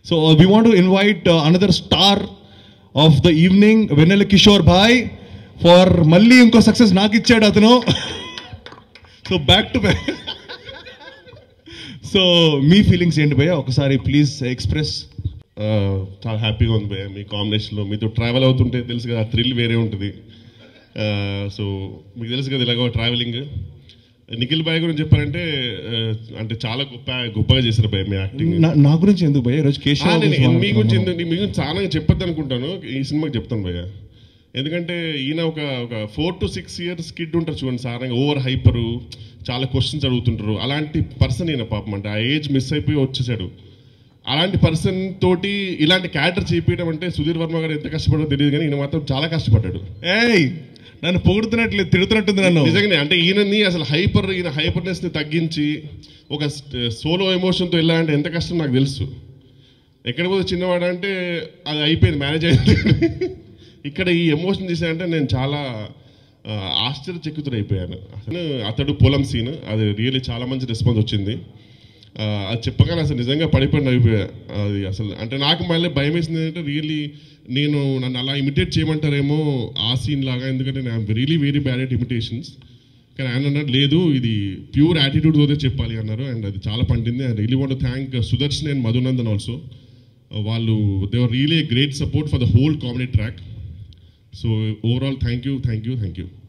So we want invite another star of the evening Vennela Kishore భాయ్ for మళ్ళీ ఇంకో success నాకు ఇచ్చాడు అతను so back to back so మీ ఫీలింగ్స్ ఏంటి భయ్య ఒకసారి ప్లీజ్ ఎక్స్ప్రెస్ ఆ, చాలా హ్యాపీగా ఉంది భయ్య మీ కాంబినేషన్లో మీతో ట్రావెల్ అవుతుంటే తెలుసు కదా థ్రిల్ వేరే ఉంటుంది సో మీకు తెలుసు కదా ఇలాగో ట్రావెలింగ్ నిఖిల్ బాయ్ గురించి చెప్పాలంటే ఆ, అంటే చాలా గొప్ప గొప్పగా చేశారు భయ్య మీ యాక్టింగ్ నా- నా గురించి ఎందుకు భయ్య ఈరోజు ఆ, కేశవ్ నేను గురించి మీ గురించి మాట్లాడుతున్నాను. ఎందుకు- మీ గురించి చాలా చెప్పొద్దు అనుకుంటాను ఈ సినిమాకి చెప్తాను భయ్య ఎందుకంటే ఈయన ఒక ఒక four to six years kid ఉంటారు చూడండి సారంగా ఓవర్ హైపరు చాలా క్వశ్చన్స్ అడుగుతుంటారు అలాంటి పర్సన్ ఈయన పాపం అంటే ఆ ఏజ్ మిస్ అయిపోయి వచ్చేసాడు అలాంటి పర్సన్ తోటి ఇలాంటి క్యారెక్టర్ చేపించడం అంటే సుధీర్ వర్మ గారు ఎంత కష్టపడో తెలియదు కానీ ఈయన మాత్రం చాలా కష్టపడ్డాడు ఏయ్ నన్ను పొగుడుతున్నట్లేదు తిడుతున్నట్టుంది నన్ను నిజంగానే అంటే ఈయనని అసలు హైపర్ ఈయన హైపర్నెస్ ని తగ్గించి ఒక సోలో ఎమోషన్తో వెళ్ళాలంటే ఎంత కష్టం నాకు తెలుసు ఎక్కడ పోతే చిన్నవాడు అంటే అది అయిపోయింది మేనేజ్ అయింది ఇక్కడ ఈ ఎమోషన్ చేశానంటే నేను చాలా ఆ, ఆశ్చర్యచకితుడు అయిపోయాను అసలు అతడు పొలం సీన్ అది రియల్లీ చాలా మంచి రెస్పాన్స్ వచ్చింది ఆ, అది చెప్పగానే అసలు నిజంగా పడిపోయిన అయిపోయా అది అసలు అంటే నాకు మళ్ళీ భయం వేసింది ఏంటంటే రియల్లీ నేను నన్ను అలా ఇమిటేట్ చేయమంటారేమో ఆ సీన్ లాగా ఎందుకంటే నేను really very bad at imitations కానీ ఆయన అన్నారు లేదు ఇది ప్యూర్ యాటిట్యూడ్ తోనే చెప్పాలి అన్నారు అండ్ అది చాలా పండింది I really want thank Sudarshan and Madhunandan also వాళ్ళు they were really great support for the whole comedy track so overall thank you thank you thank you